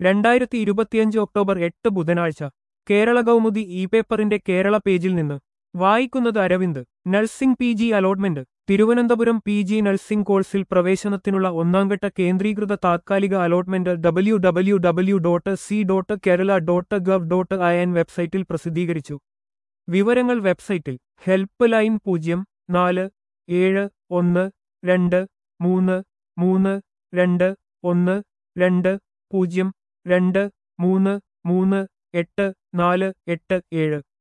രണ്ടായിരത്തി ഇരുപത്തിയഞ്ച് ഒക്ടോബർ എട്ട് ബുധനാഴ്ച കേരള കൗമുദി ഇ പേപ്പറിന്റെ കേരള പേജിൽ നിന്ന് വായിക്കുന്നത് Aravind nursing P G allotment Thiruvananthapuram P G nursing കോഴ്സിൽ പ്രവേശനത്തിനുള്ള ഒന്നാംഘട്ട കേന്ദ്രീകൃത താത്കാലിക allotment W W W dot C dot Kerala dot gov dot I N വെബ്സൈറ്റിൽ പ്രസിദ്ധീകരിച്ചു വിവരങ്ങൾ വെബ്സൈറ്റിൽ ഹെൽപ്പ് ലൈൻ പൂജ്യം നാല് ഏഴ് ഒന്ന് രണ്ട് മൂന്ന് മൂന്ന് രണ്ട് ഒന്ന് രണ്ട് പൂജ്യം രണ്ട് മൂന്ന് മൂന്ന് എട്ട് നാല് എട്ട് ഏഴ്